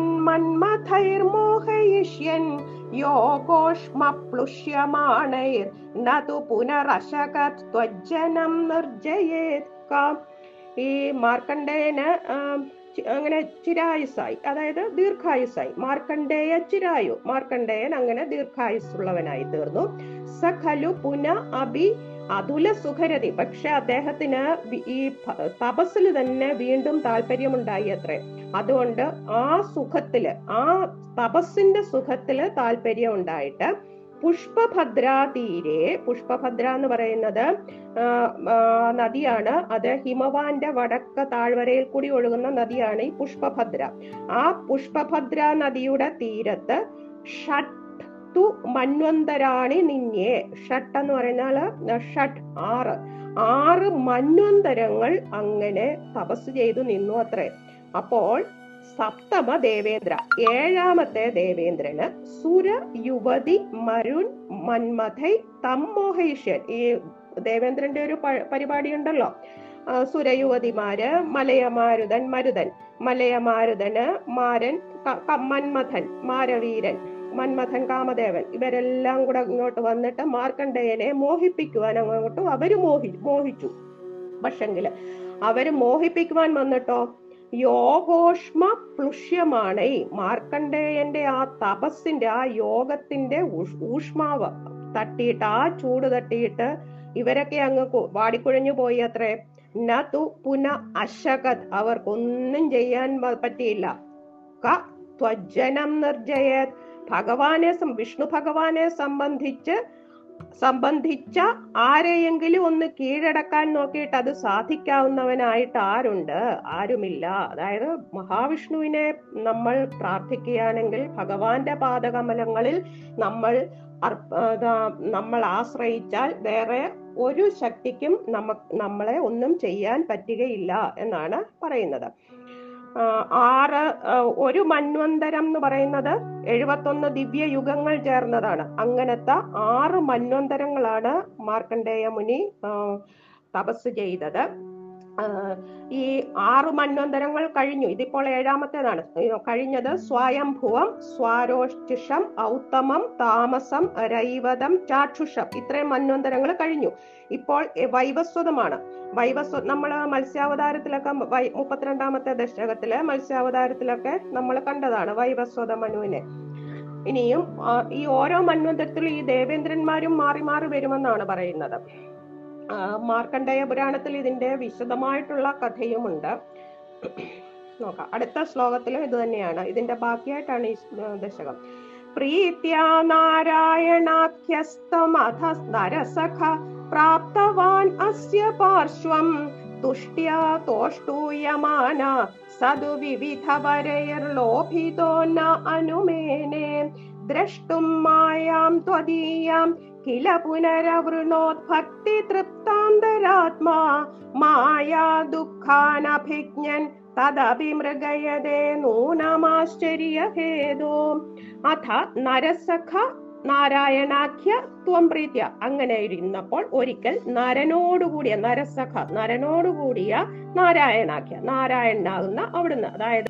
മരുന്മന്മഥൈർമോഹയിഷ്യൻ യോഗോഷ്മ പ്ലുഷ്യമാണൈർ നതു പുനരശകത് ത്വജ്ജനം നിർജയേത് കാം ഈ മാർക്കണ്ഡേയന് ആ, ചി- അങ്ങനെ ചിരായുസായി അതായത് ദീർഘായുസായി മാർക്കണ്ഡേയ ചിരായു മാർക്കണ്ഡേയൻ അങ്ങനെ ദീർഘായുസുള്ളവനായി തീർന്നു സഖലു പുന അഭി അതുല സുഖരതി പക്ഷെ അദ്ദേഹത്തിന് വി- ഈ ഭ- തപസ്സിൽ തന്നെ വീണ്ടും താല്പര്യമുണ്ടായി അത്രേ അതുകൊണ്ട് ആ സുഖത്തില് ആ തപസ്സിന്റെ സുഖത്തില് താല്പര്യം ഉണ്ടായിട്ട് പുഷ്പഭദ്രാ തീരെ പുഷ്പഭദ്ര എന്ന് പറയുന്നത് ആ, ആ, നദിയാണ് അത് ഹിമവാന്റെ വടക്ക് താഴ്വരയിൽ കൂടി ഒഴുകുന്ന നദിയാണ് ഈ പുഷ്പഭദ്ര ആ പുഷ്പഭദ്ര നദിയുടെ തീരത്ത് ഷട്ട് തു മന്വന്തരാണി നിന്യേ ഷട്ട് എന്ന് പറഞ്ഞാല് ഷട്ട് ആറ് ആറ് മന്വന്തരങ്ങൾ അങ്ങനെ തപസ് ചെയ്തു നിന്നു അത്രേ അപ്പോൾ സപ്തമ ദേവേന്ദ്ര ഏഴാമത്തെ ദേവേന്ദ്രന് സുര യുവതി മരുൺ മന്മഥൈ തമ്മോഹൈഷ്യൻ ഈ ദേവേന്ദ്രന്റെ ഒരു പ- പരിപാടി ഉണ്ടല്ലോ ആ, സുരയുവതിമാര് മലയമാരുതൻ മരുതൻ മലയമാരുതന് മാരൻ ക- ക- മന്മഥൻ മാരവീരൻ മന്മഥൻ കാമദേവൻ ഇവരെല്ലാം കൂടെ ഇങ്ങോട്ട് വന്നിട്ട് മാർക്കണ്ഡേയനെ മോഹിപ്പിക്കുവാൻ അങ്ങോട്ട് അവര് മോഹി മോഹിച്ചു പക്ഷെങ്കില് അവര് മോഹിപ്പിക്കുവാൻ വന്നിട്ടോ യോഗോഷ്മ പ്ലുഷ്യമാണ് ഈ മാർക്കണ്ഡേയന്റെ ആ തപസ്സിന്റെ ആ യോഗത്തിന്റെ ഊഷ്- ഊഷ്മാവ് തട്ടിയിട്ട് ആ ചൂട് തട്ടിയിട്ട് ഇവരൊക്കെ അങ്ങ് കു- വാടിക്കുഴഞ്ഞു പോയി അത്രേ നതു പുന അശകത് അവർക്കൊന്നും ചെയ്യാൻ വ- പറ്റിയില്ല ക ത്വജനം നിർജയത് ഭഗവാനെ സം- വിഷ്ണു ഭഗവാനെ സംബന്ധിച്ച് സംബന്ധിച്ച ആരെയെങ്കിലും ഒന്ന് കീഴടക്കാൻ നോക്കിയിട്ട് അത് സാധിക്കാവുന്നവനായിട്ട് ആരുണ്ട് ആരുമില്ല അതായത് മഹാവിഷ്ണുവിനെ നമ്മൾ പ്രാർത്ഥിക്കുകയാണെങ്കിൽ ഭഗവാന്റെ പാദകമലങ്ങളിൽ നമ്മൾ അർപ്പ- ആ, നമ്മൾ ആശ്രയിച്ചാൽ വേറെ ഒരു ശക്തിക്കും നമ്മ നമ്മളെ ഒന്നും ചെയ്യാൻ പറ്റുകയില്ല എന്നാണ് പറയുന്നത് ആ, ആറ് ആ, ഒരു മന്വന്തരം എന്ന് പറയുന്നത് എഴുപത്തൊന്ന് ദിവ്യ യുഗങ്ങൾ ചേർന്നതാണ് അങ്ങനത്തെ ആറ് മന്വന്തരങ്ങളാണ് മാർക്കണ്ഡേയ മുനി ആ, തപസ് ചെയ്തത് ആ, ഈ ആറ് മന്വന്തരങ്ങൾ കഴിഞ്ഞു ഇതിപ്പോൾ ഏഴാമത്തേതാണ് ഇത് കഴിഞ്ഞത് സ്വയംഭുവം സ്വാരോഷ്ടിഷം ഔത്തമം താമസം രൈവതം ചാക്ഷുഷം ഇത്രയും മന്വന്തരങ്ങൾ കഴിഞ്ഞു ഇപ്പോൾ എ- വൈവസ്വതമാണ് വൈവസ്വ നമ്മൾ മത്സ്യാവതാരത്തിലൊക്കെ വൈ മുപ്പത്തിരണ്ടാമത്തെ ദശകത്തിലെ മത്സ്യാവതാരത്തിലൊക്കെ നമ്മൾ കണ്ടതാണ് വൈവസ്വത മനുവിനെ ഇനിയും ആ, ഈ ഓരോ മന്വന്തരത്തിലും ഈ ദേവേന്ദ്രന്മാരും മാറി മാറി വരുമെന്നാണ് പറയുന്നത് ആ, മാർക്കണ്ഡേയ പുരാണത്തിൽ ഇതിന്റെ വിശദമായിട്ടുള്ള കഥയുമുണ്ട് നോക്കാം അടുത്ത ശ്ലോകത്തിലും ഇത് തന്നെയാണ് ഇതിന്റെ ബാക്കിയായിട്ടാണ് ഈ ശ്ലോ- ദശകം പ്രീത്യാ നാരായണാഖ്യസ്തമഥ നരസഖ പ്രാപ്തവാൻ അസ്യ പാർശ്വം തുഷ്ട്യാ തോഷ്ടൂയമാന സദു വിവിധ വരൈർലോഭിതോ ന അനുമേനെ ദ്രഷ്ടും മായാം ത്വദീയാം കില പുനരവൃണോദ്ഭക്തി തൃപ്താന്തരാത്മാ മായാ ദുഃഖാനഭിജ്ഞൻ തദപി മൃഗയതേ നൂനമാശ്ചര്യഹേതോ അഥ നരസഖ നാരായണാഖ്യ ത്വം പ്രീത്യ അങ്ങനെ ഇരുന്നപ്പോൾ ഒരിക്കൽ നരനോടുകൂടിയ നരസഖ നരനോടുകൂടിയ നാരായണാഖ്യ നാരായണനാകുന്ന അവിടുന്ന് അതായത്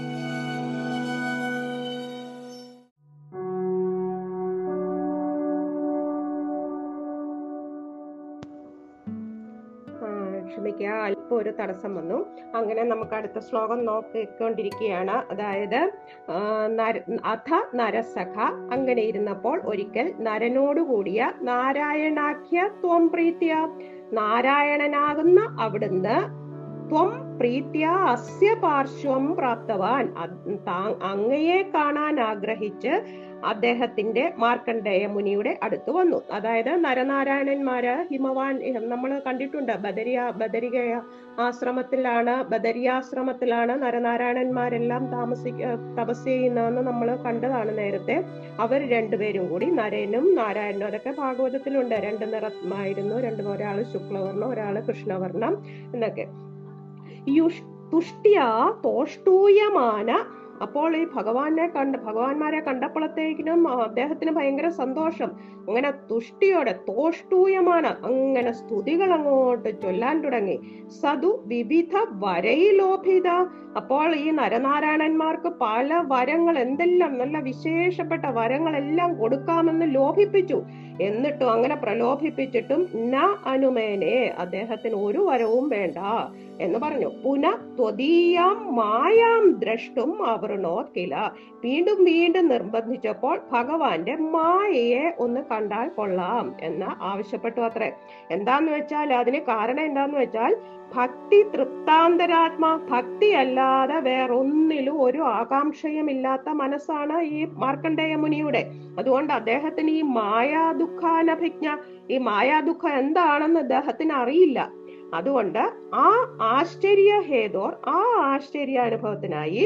ആ, ക്ഷമിക്കുക അല്പം ഒരു തടസ്സം വന്നു അങ്ങനെ നമുക്ക് അടുത്ത ശ്ലോകം നോക്കിക്കൊണ്ടിരിക്കുകയാണ് അതായത് ആ, നര- അഥ നരസഖ അങ്ങനെ ഇരുന്നപ്പോൾ ഒരിക്കൽ നരനോടുകൂടിയ നാരായണാഖ്യ ത്വം പ്രീത്യ നാരായണനാകുന്ന അവിടുന്ന് ത്വം പ്രീത്യ അസ്യ പാർശ്വം പ്രാപ്തവാൻ അത് താ- അങ്ങയെ കാണാൻ ആഗ്രഹിച്ച് അദ്ദേഹത്തിന്റെ മാർക്കണ്ഡേയ മുനിയുടെ അടുത്ത് വന്നു അതായത് നരനാരായണന്മാര് ഹിമവാൻ നമ്മൾ കണ്ടിട്ടുണ്ട് ബദരിയ ബദരിക ആശ്രമത്തിലാണ് ബദരിയാശ്രമത്തിലാണ് നരനാരായണന്മാരെല്ലാം താമസിക്ക തപസ് ചെയ്യുന്നതെന്ന് നമ്മൾ കണ്ടതാണ് നേരത്തെ അവർ രണ്ടുപേരും കൂടി നരനും നാരായണനും അതൊക്കെ ഭാഗവതത്തിലുണ്ട് രണ്ട് നിറമായിരുന്നു രണ്ടും ഒരാള് ശുക്ലവർണ്ണം ഒരാള് കൃഷ്ണവർണ്ണം എന്നൊക്കെ യുഷ് തുഷ്ടിയ തോഷ്ടൂയമാന അപ്പോൾ ഈ ഭഗവാനെ കണ്ട് ഭഗവാന്മാരെ കണ്ടപ്പോഴത്തേക്കിനും അദ്ദേഹത്തിന് ഭയങ്കര സന്തോഷം അങ്ങനെ തുഷ്ടിയോടെ തോഷ്ടൂയമാണ് അങ്ങനെ സ്തുതികൾ അങ്ങോട്ട് ചൊല്ലാൻ തുടങ്ങി സതു വിവിധ വരയിലോഭിത അപ്പോൾ ഈ നരനാരായണന്മാർക്ക് പല വരങ്ങൾ എന്തെല്ലാം നല്ല വിശേഷപ്പെട്ട വരങ്ങളെല്ലാം കൊടുക്കാമെന്ന് ലോഭിപ്പിച്ചു എന്നിട്ടും അങ്ങനെ പ്രലോഭിപ്പിച്ചിട്ടും ന അനുമേനെ അദ്ദേഹത്തിന് ഒരു വരവും വേണ്ട എന്ന് പറഞ്ഞു പുന ത്വദീയാം മായാം ദ്രഷ്ടും അവൃണോ കില വീണ്ടും വീണ്ടും നിർബന്ധിച്ചപ്പോൾ ഭഗവാന്റെ മായയെ ഒന്ന് കണ്ടാൽ കൊള്ളാം എന്ന് ആവശ്യപ്പെട്ടു അത്രേ എന്താന്ന് വെച്ചാൽ അതിന് കാരണം എന്താന്ന് വെച്ചാൽ ഭക്തി തൃപ്താന്തരാത്മാ ഭക്തി അല്ലാതെ വേറൊന്നിലും ഒരു ആകാംക്ഷയും ഇല്ലാത്ത മനസ്സാണ് ഈ മാർക്കണ്ഡേയ മുനിയുടെ അതുകൊണ്ട് അദ്ദേഹത്തിന് ഈ മായാ ദുഃഖാനഭിജ്ഞ ഈ മായാ ദുഃഖം എന്താണെന്ന് അദ്ദേഹത്തിന് അറിയില്ല അതുകൊണ്ട് ആ ആശ്ചര്യ ഹേതോർ ആ ആശ്ചര്യ അനുഭവത്തിനായി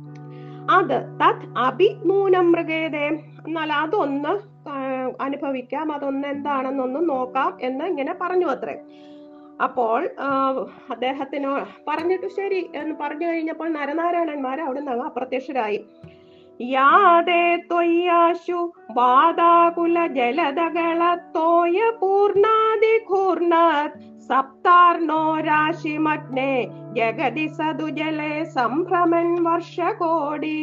അത് തത് അഭിനൂനം മൃഗേതേ എന്നാൽ അതൊന്ന് ആ, അനുഭവിക്കാം അതൊന്ന് എന്താണെന്നൊന്ന് നോക്കാം എന്ന് ഇങ്ങനെ പറഞ്ഞു അത്രേ അപ്പോൾ ആ, അദ്ദേഹത്തിനോ പറഞ്ഞിട്ട് ശരി എന്ന് പറഞ്ഞു കഴിഞ്ഞപ്പോൾ നരനാരായണന്മാർ അവിടെ നിന്ന് അപ്രത്യക്ഷരായി യാതേ ത്വയ്യാശു വാതാകുല ജലദകളത്തോയ പൂർണാതി ഘൂർണത് സപ്താർണോ രാശിമഗ്നെ ജഗതി സതുജലെ സംഭ്രമൻ വർഷകോടി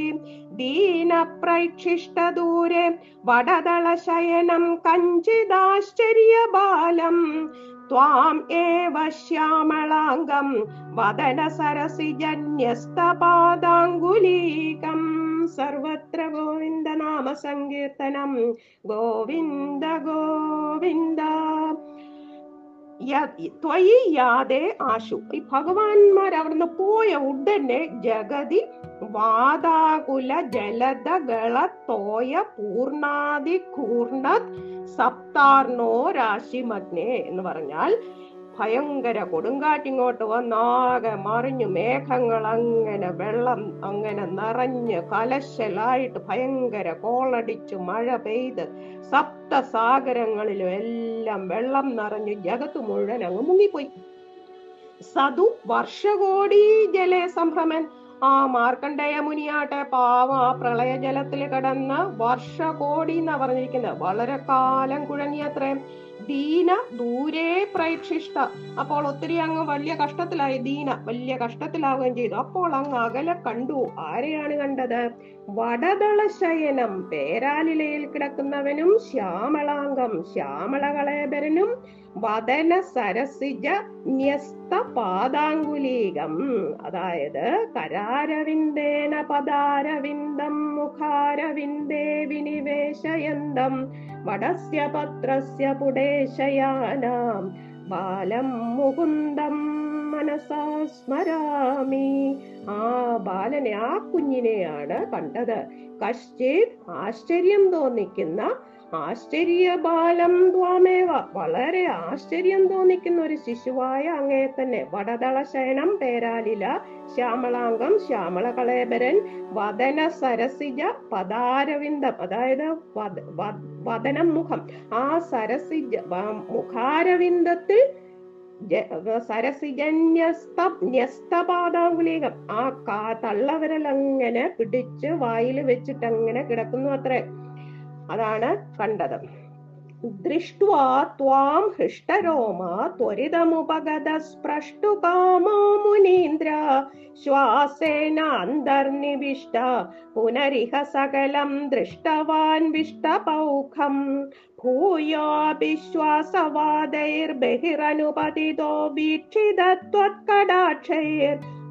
ദീനപ്രൈക്ഷിഷ്ട ദൂരെ വടതള ശയനം കഞ്ചിദാശ്ചര്യ ബാലം ത്വാം ഏവ ശ്യാമളാംഗം വദന സരസി ജന്യസ്തപാദാങ്കുലീകം സർവത്ര ഗോവിന്ദ നാമ സങ്കീർത്തനം ഗോവിന്ദ ഗോവിന്ദ യ- ത്വയി യാതേ ആശു ഈ ഭഗവാന്മാർ അവിടുന്ന് പോയ ഉടനെ ജഗതി വാതാകുല ജലദ ഗളത്തോയ പൂർണാതി കൂർണ സപ്താർണോ രാശിമഗ്നേ എന്ന് പറഞ്ഞാൽ ഭയങ്കര കൊടുങ്കാറ്റിങ്ങോട്ട് വന്നാകെ മറിഞ്ഞു മേഘങ്ങൾ അങ്ങനെ വെള്ളം അങ്ങനെ നിറഞ്ഞ് കലശലായിട്ട് ഭയങ്കര കോളടിച്ചു മഴ പെയ്ത് സപ്തസാഗരങ്ങളിലും എല്ലാം വെള്ളം നിറഞ്ഞു ജഗത്ത് മുഴുവൻ അങ്ങ് മുങ്ങിപ്പോയി സതു വർഷകോടി ജലേ സംഭ്രമൻ ആ മാർക്കണ്ഡേയ മുനിയാട്ടെ പാവം ആ പ്രളയജലത്തിൽ കിടന്ന് വർഷകോടി എന്നാ പറഞ്ഞിരിക്കുന്നത് വളരെ കാലം കുഴങ്ങിയത്രേ ദീന ദൂരെ പ്രേക്ഷിഷ്ട അപ്പോൾ ഒത്തിരി അങ്ങ് വലിയ കഷ്ടത്തിലായി ദീന വലിയ കഷ്ടത്തിലാവുകയും ചെയ്തു അപ്പോൾ അങ്ങ് അകലെ കണ്ടു ആരെയാണ് കണ്ടത് വടതള ശയനം പേരാലിലയിൽ കിടക്കുന്നവനും ശ്യാമളാംഗം ശ്യാമളകളേബരനും വദന സരസിജ ന്യസ്ത പാദാങ്കുലീകം അതായത് കരാരവിന്ദേന പദാരവിന്ദം മുഖാരവിന്ദേ വിനിവേശയന്തം വടസ്യ പത്രസ്യ പുടേശയാനാം ബാലം മുകുന്ദം മനസാ സ്മരാമി ആ ബാലനെ ആ കുഞ്ഞിനെയാണ് കണ്ടത് കശ്ചിത് ആശ്ചര്യം തോന്നിക്കുന്ന ആശ്ചര്യ ബാലം ത്വാമേവ വളരെ ആശ്ചര്യം തോന്നിക്കുന്ന ഒരു ശിശുവായ അങ്ങേ തന്നെ വടതള ശയനം പേരാലില ശ്യാമളാംഗം ശ്യാമള കളേബരൻ വദന സരസിജ പദാരവിന്ദം അതായത് വദ- വ- വദനം മുഖം ആ സരസിജ വ- മുഖാരവിന്ദത്തിൽ ജ- സരസിജന്യസ്ത ന്യസ്തപാദാങ്കുലീകം ആ കാ തള്ളവിരൽ അങ്ങനെ പിടിച്ച് വായിൽ വെച്ചിട്ട് അങ്ങനെ കിടക്കുന്നു അത്രേ അതാണ് കണ്ടത് ദൃഷ്ട്വാ ത്വാം ഹൃഷ്ടരോമ ത്വരിതമുപഗത സ്പൃഷ്ടു മുനീന്ദ്ര ശ്വാസേന അന്തർനിവിഷ്ട പുനരിഹ സകലം ദൃഷ്ടവാൻ വിഷ്ടപൗഖം ഭൂയാപി ശ്വാസവാദൈർബഹിരനുപതിതോ വീക്ഷിതത്വത്കടാക്ഷൈർ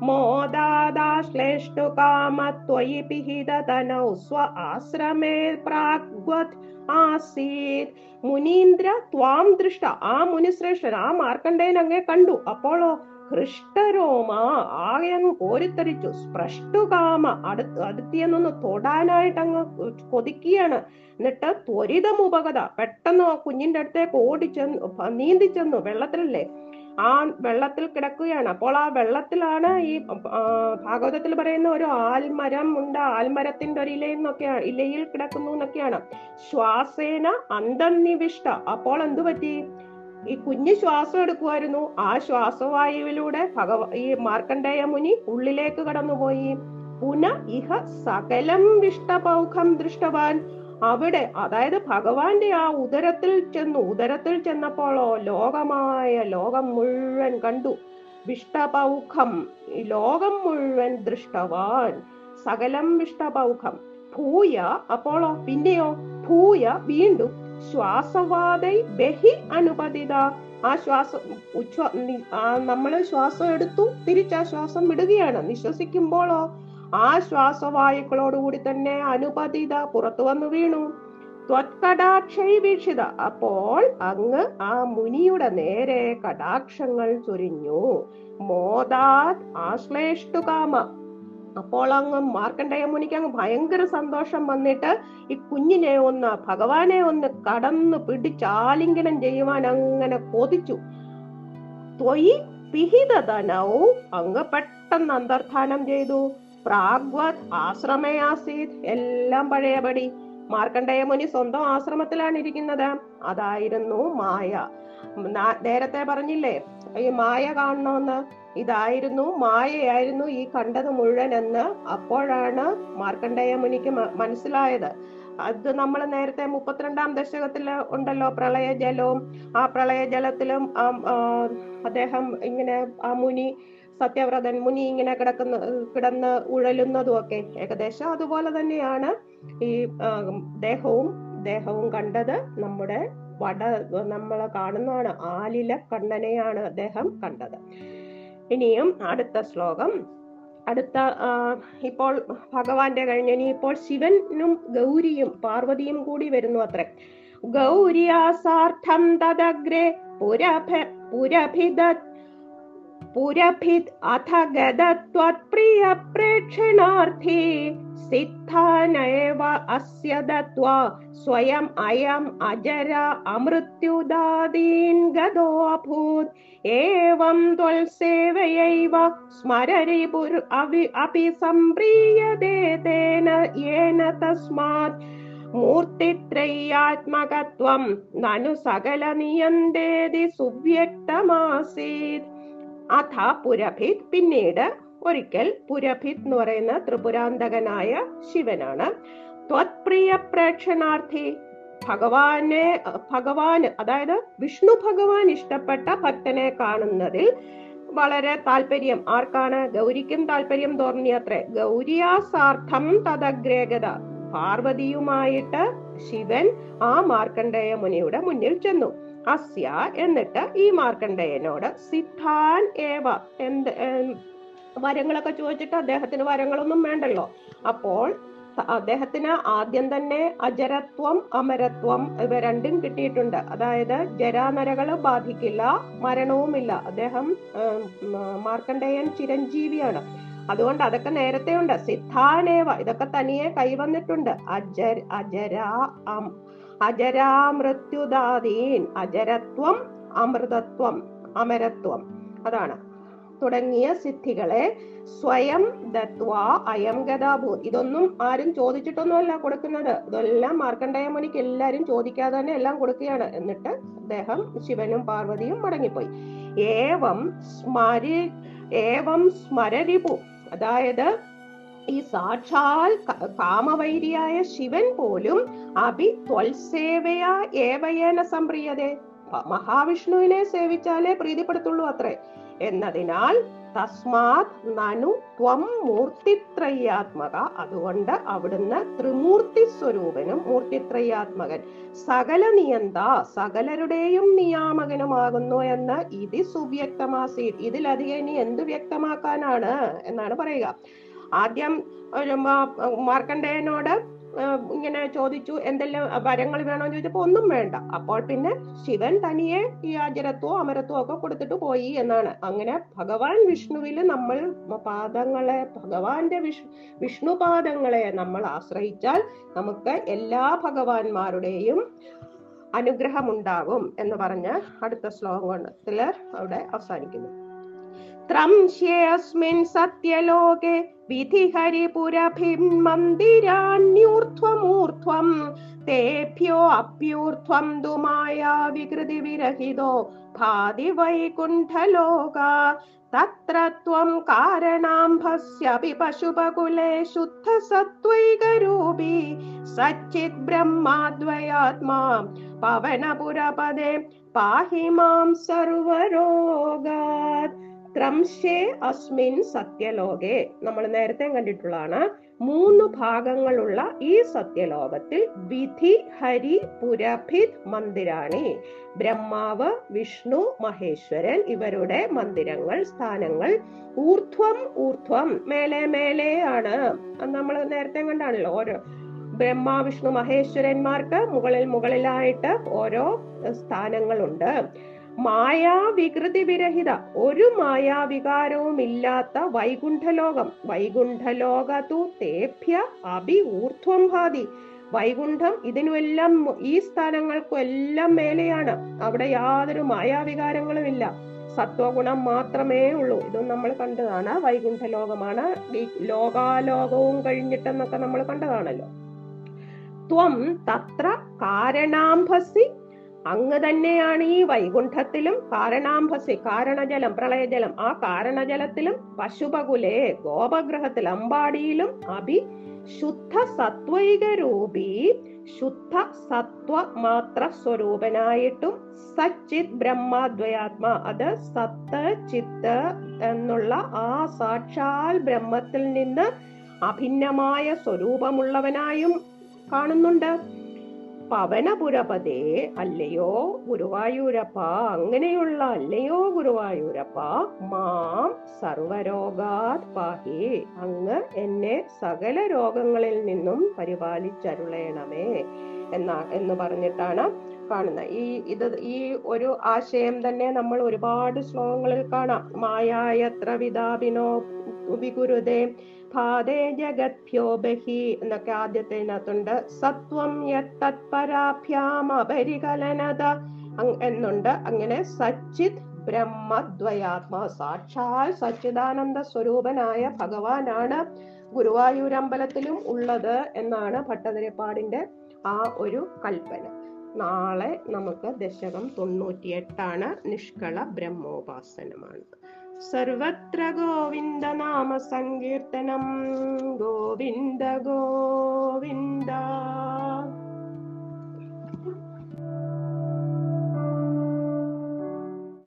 മോദാദാശ്ലേഷ്ടു കാമത്വയി പിഹിതതനൗ സ്വ ആശ്രമേ പ്രാഗ്വത് ആസീത് മുനീന്ദ്ര ത്വാം ദൃഷ്ട ആ മുനിശ്രേഷ്ഠൻ ആ മാർക്കണ്ഡേയൻ അങ്ങേ കണ്ടു അപ്പോളോ ഹൃഷ്ടരോമ ആകെ കോരിത്തരിച്ചു സ്പൃഷ്ടുകാമ അടുത്ത് അടുത്തിയെന്നൊന്ന് തൊടാനായിട്ട് അങ്ങ് കൊതിക്കുകയാണ് എന്നിട്ട് ത്വരിതമുപകത പെട്ടെന്ന് ആ കുഞ്ഞിന്റെ അടുത്തേക്ക് ഓടിച്ചെന്നു നീന്തി ചെന്നു വെള്ളത്തിലല്ലേ ആ വെള്ളത്തിൽ കിടക്കുകയാണ് അപ്പോൾ ആ വെള്ളത്തിലാണ് ഈ ആ, ഭാഗവതത്തിൽ പറയുന്ന ഒരു ആൽമരം ഉണ്ട് ആൽമരത്തിന്റെ ഒരു ഇലയിൽ നിന്നൊക്കെയാണ് ഇലയിൽ കിടക്കുന്നു എന്നൊക്കെയാണ് ശ്വാസേന അന്തർനിവിഷ്ട അപ്പോൾ എന്തു പറ്റി ഈ കുഞ്ഞ് ശ്വാസം എടുക്കുമായിരുന്നു ആ ശ്വാസവായുവിലൂടെ ഭഗവ ഈ മാർക്കണ്ഡേയ മുനി ഉള്ളിലേക്ക് കടന്നുപോയി പുന ഇഹ സകലം വിഷ്ടപൗഖം ദൃഷ്ടവാൻ അവിടെ അതായത് ഭഗവാന്റെ ആ ഉദരത്തിൽ ചെന്നു ഉദരത്തിൽ ചെന്നപ്പോഴോ ലോകമായ ലോകം മുഴുവൻ കണ്ടു വിഷ്ടപൗഖം ഈ ലോകം മുഴുവൻ ദൃഷ്ടവാൻ സകലം വിഷ്ടപൗഖം ഭൂയ അപ്പോളോ പിന്നെയോ ഭൂയ വീണ്ടും ശ്വാസവാദൈ ബഹി അനുപതിത ആ ശ്വാസം ഉച്ഛ്വ നി- ആ നമ്മള് ശ്വാസം എടുത്തു തിരിച്ച് ആ ശ്വാസം വിടുകയാണ് നിശ്വസിക്കുമ്പോഴോ ആ ശ്വാസവായുക്കളോടുകൂടി തന്നെ അനുപതിത പുറത്തു വന്നു വീണു ത്വത്കടാക്ഷൈ വീക്ഷിത അപ്പോൾ അങ്ങ് ആ മുനിയുടെ നേരെ കടാക്ഷങ്ങൾ ചൊരിഞ്ഞു മോദാത് ആശ്ലേഷ്ടുകാമ അപ്പോൾ അങ്ങ് മാർക്കണ്ഡേയ മുനിക്ക് അങ്ങ് ഭയങ്കര സന്തോഷം വന്നിട്ട് ഈ കുഞ്ഞിനെ ഒന്ന് ഭഗവാനെ ഒന്ന് കടന്ന് പിടിച്ച് ആലിംഗനം ചെയ്യുവാൻ അങ്ങനെ കൊതിച്ചു ത്വയി പിഹിതധനവും അങ്ങ് പെട്ടെന്ന് അന്തർധാനം ചെയ്തു പ്രാഗ്വത് ആശ്രമയാസീത് എല്ലാം പഴയപടി മാർക്കണ്ഡേയ മുനി സ്വന്തം ആശ്രമത്തിലാണ് ഇരിക്കുന്നത് അതായിരുന്നു മായ നാ- നേരത്തെ പറഞ്ഞില്ലേ ഈ മായ കാണണമെന്ന് ഇതായിരുന്നു മായയായിരുന്നു ഈ കണ്ടത് മുഴുവൻ എന്ന് അപ്പോഴാണ് മാർക്കണ്ഡേയ മുനിക്ക് മ- മനസ്സിലായത് അത് നമ്മൾ നേരത്തെ മുപ്പത്തിരണ്ടാം ദശകത്തിൽ ഉണ്ടല്ലോ പ്രളയജലവും ആ പ്രളയജലത്തിലും ആ, ആ, അദ്ദേഹം ഇങ്ങനെ ആ മുനി സത്യവ്രതൻ മുനി ഇങ്ങനെ കിടക്കുന്ന കിടന്ന് ഉഴലുന്നതും ഒക്കെ ഏകദേശം അതുപോലെ തന്നെയാണ് ഈ ആ, ദേഹവും ദേഹവും കണ്ടത് നമ്മുടെ വട നമ്മൾ കാണുന്നതാണ് ആലില കണ്ണനെയാണ് അദ്ദേഹം കണ്ടത് ഇനിയും അടുത്ത ശ്ലോകം അടുത്ത ആ, ഇപ്പോൾ ഭഗവാന്റെ കഴിഞ്ഞ് ഇനി ഇപ്പോൾ ശിവനും ഗൗരിയും പാർവതിയും കൂടി വരുന്നു അത്രേ ഗൗര്യാസാർത്ഥം തദഗ്രേ പുരഭ പുരഭിദ പുരഭിത് അഥ ഗതത്വത്പ്രിയ പ്രേക്ഷണാർത്ഥി സിദ്ധാനേവ അസ്യ ദത്വാ സ്വയം അയം അജര അമൃത്യുദാദീൻ ഗതോऽഭൂത് ഏവം ത്വൽസേവയൈവ സ്മരരി പുരു അവി അപി സംപ്രീയതേ തേന യേന തസ്മാത് മൂർത്തിത്രയാത്മകത്വം നനു സകല നിയന്തേതി സുവ്യക്തമാസീത് അഥ പുരഭിത് പിന്നീട് ഒരിക്കൽ പുരഭിത് എന്ന് പറയുന്ന ത്രിപുരാന്തകനായ ശിവനാണ് ത്വത്പ്രിയ പ്രേക്ഷണാർത്ഥി ഭഗവാനെ ഭഗവാന് അതായത് വിഷ്ണു ഭഗവാൻ ഇഷ്ടപ്പെട്ട ഭക്തനെ കാണുന്നതിൽ വളരെ താല്പര്യം ആർക്കാണ് ഗൗരിക്കും താല്പര്യം തോന്നിയത്രേ ഗൗരിയാസാർത്ഥം തദഗ്രേഗത പാർവതിയുമായിട്ട് ശിവൻ ആ മാർക്കണ്ഡേയ മുനിയുടെ മുന്നിൽ ചെന്നു അസ്യ എന്നിട്ട് ഈ മാർക്കണ്ഡേയനോട് സിദ്ധാൻ ഏവ എന്ത് ഏം, വരങ്ങളൊക്കെ ചോദിച്ചിട്ട് അദ്ദേഹത്തിന് വരങ്ങളൊന്നും വേണ്ടല്ലോ അപ്പോൾ ത- അദ്ദേഹത്തിന് ആദ്യം തന്നെ അജരത്വം അമരത്വം ഇവ രണ്ടും കിട്ടിയിട്ടുണ്ട് അതായത് ജരാനരകള് ബാധിക്കില്ല മരണവുമില്ല അദ്ദേഹം ഏം, മ- മാർക്കണ്ഡേയൻ ചിരഞ്ജീവിയാണ് അതുകൊണ്ട് അതൊക്കെ നേരത്തെ ഉണ്ട് സിദ്ധാനേവ ഇതൊക്കെ തനിയെ കൈവന്നിട്ടുണ്ട് അജര അജരാ അം അജരാമൃത്യുദാദീൻ അജരത്വം അമൃതത്വം അമരത്വം അതാണ് തുടങ്ങിയ സിദ്ധികളെ സ്വയം ദത്വ അയം ഗതാഭൂ ഇതൊന്നും ആരും ചോദിച്ചിട്ടൊന്നുമല്ല കൊടുക്കുന്നത് ഇതെല്ലാം മാർക്കണ്ഡേയ മുനിക്ക് എല്ലാരും ചോദിക്കാതെ തന്നെ എല്ലാം കൊടുക്കുകയാണ് എന്നിട്ട് അദ്ദേഹം ശിവനും പാർവതിയും മടങ്ങിപ്പോയി ഏവം സ്മരി ഏവം സ്മരരിപു അതായത് ഈ സാക്ഷാൽ ക- കാമവൈരിയായ ശിവൻ പോലും അഭി ത്വൽസേവയാ ഏവയേന സംപ്രിയതേ പ- മഹാവിഷ്ണുവിനെ സേവിച്ചാലേ പ്രീതിപ്പെടുത്തുള്ളൂ അത്രേ എന്നതിനാൽ തസ്മാത് നനു ത്വം മൂർത്തിത്രയാത്മക അതുകൊണ്ട് അവിടുന്ന് ത്രിമൂർത്തി സ്വരൂപനും മൂർത്തിത്രയാത്മകൻ സകല നിയന്ത സകലരുടെയും നിയാമകനുമാകുന്നു എന്ന് ഇത് സുവ്യക്തമാസി ഇതിലധികം ഇനി എന്ത് വ്യക്തമാക്കാനാണ് എന്നാണ് പറയുക ആദ്യം ഒരു മാ- മാർക്കണ്ഡേയനോട് ആ, ഇങ്ങനെ ചോദിച്ചു എന്തെല്ലാം വരങ്ങൾ വേണോ ചോദിച്ചപ്പോ ഒന്നും വേണ്ട അപ്പോൾ പിന്നെ ശിവൻ തനിയെ ഈ അജരത്വോ അമരത്വോ ഒക്കെ കൊടുത്തിട്ട് പോയി എന്നാണ് അങ്ങനെ ഭഗവാൻ വിഷ്ണുവിൽ നമ്മൾ പാദങ്ങളെ ഭഗവാന്റെ വിഷ് വിഷ്ണു പാദങ്ങളെ നമ്മൾ ആശ്രയിച്ചാൽ നമുക്ക് എല്ലാ ഭഗവാന്മാരുടെയും അനുഗ്രഹമുണ്ടാകും എന്ന് പറഞ്ഞ് അടുത്ത ശ്ലോകത്തില് അവിടെ അവസാനിക്കുന്നു ത്രംശ്യേऽस्मिन् सत्यलोके विधिहरिपुरभिर्मन्दिराण्यूर्ध्वमूर्ध्वम् तेभ्योऽप्यूर्ध्वम् तु माया विकृतिविरहितो भाति वैकुण्ठलोका तत्र त्वं कारणाम्भस्यपि पशुपकुले शुद्धसत्त्वैकरूपी सच्चिद्ब्रह्माद्वयात्मा पवनपुरपदे पाहि मां सर्वरोगात् ത്രംശേ അസ്മിൻ സത്യലോകെ നമ്മൾ നേരത്തെ കണ്ടിട്ടുള്ളതാണ് മൂന്ന് ഭാഗങ്ങളുള്ള ഈ സത്യലോകത്തിൽ വിധി ഹരി പുരഭിത് മന്ദിരാണി ബ്രഹ്മാവ് വിഷ്ണു മഹേശ്വരൻ ഇവരുടെ മന്ദിരങ്ങൾ സ്ഥാനങ്ങൾ ഊർധ്വം ഊർധ്വം മേലെ മേലെയാണ് നമ്മൾ നേരത്തെ കണ്ടാണല്ലോ ഓരോ ബ്രഹ്മ വിഷ്ണു മഹേശ്വരന്മാർക്ക് മുകളിൽ മുകളിലായിട്ട് ഓരോ സ്ഥാനങ്ങളുണ്ട് മായാവികൃതി വിരഹിത ഒരു മായാവികാരവും ഇല്ലാത്ത വൈകുണ്ഠലോകം വൈകുണ്ഠലോകതു തേഭ്യ അഭി ഊർധ്വം ഭാതി വൈകുണ്ഠം ഇതിനുമെല്ലാം ഈ സ്ഥാനങ്ങൾക്കും എല്ലാം മേലെയാണ് അവിടെ യാതൊരു മായാവികാരങ്ങളും ഇല്ല സത്വഗുണം മാത്രമേ ഉള്ളൂ ഇതും നമ്മൾ കണ്ടതാണ് വൈകുണ്ഠ ലോകമാണ് ഈ ലോകാലോകവും കഴിഞ്ഞിട്ടെന്നൊക്കെ നമ്മൾ കണ്ടതാണല്ലോ ത്വം തത്ര കാരണാംഭസി അങ്ങ് തന്നെയാണ് ഈ വൈകുണ്ഠത്തിലും കാരണാംഭസി കാരണജലം പ്രളയജലം ആ കാരണജലത്തിലും പശുപകുലെ ഗോപഗ്രഹത്തിൽ അമ്പാടിയിലും അഭി ശുദ്ധ സത്വൈക രൂപി ശുദ്ധ സത്വ മാത്ര സ്വരൂപനായിട്ടും സച്ചിത് ബ്രഹ്മദ്വയാത്മ അത് സത്ത് ചിത്ത് എന്നുള്ള ആ സാക്ഷാൽ ബ്രഹ്മത്തിൽ നിന്ന് അഭിന്നമായ സ്വരൂപമുള്ളവനായും കാണുന്നുണ്ട് പവനപുരപതേ അല്ലയോ ഗുരുവായൂരപ്പ അങ്ങനെയുള്ള അല്ലയോ ഗുരുവായൂരപ്പ മാം സർവരോഗാത് പാഹി അങ്ങ് എന്നെ സകല രോഗങ്ങളിൽ നിന്നും പരിപാലിച്ചരുളയണമേ എന്നാ എന്ന് പറഞ്ഞിട്ടാണ് കാണുന്നത് ഈ ഇത് ഈ ഒരു ആശയം തന്നെ നമ്മൾ ഒരുപാട് ശ്ലോകങ്ങളിൽ കാണാം മായായത്ര വിതാപിനോ വികുരുതേ ഭാതേ ജഗത്ഭ്യോ ബഹി എന്നൊക്കെ ആദ്യത്തിനകത്തുണ്ട് സത്വം യത്തത്പരാഭ്യാം അപരികലനത അങ് എന്നുണ്ട് അങ്ങനെ സച്ചിത് ബ്രഹ്മദ്വയാത്മ സാക്ഷാൽ സച്ചിദാനന്ദ സ്വരൂപനായ ഭഗവാനാണ് ഗുരുവായൂരമ്പലത്തിലും ഉള്ളത് എന്നാണ് ഭട്ടതിരിപ്പാടിന്റെ ആ ഒരു കൽപ്പന നാളെ നമുക്ക് ദശകം തൊണ്ണൂറ്റിയെട്ടാണ് നിഷ്കള ബ്രഹ്മോപാസനമാണ് സർവത്ര ഗോവിന്ദ നാമ സങ്കീർത്തനം ഗോവിന്ദ ഗോവിന്ദ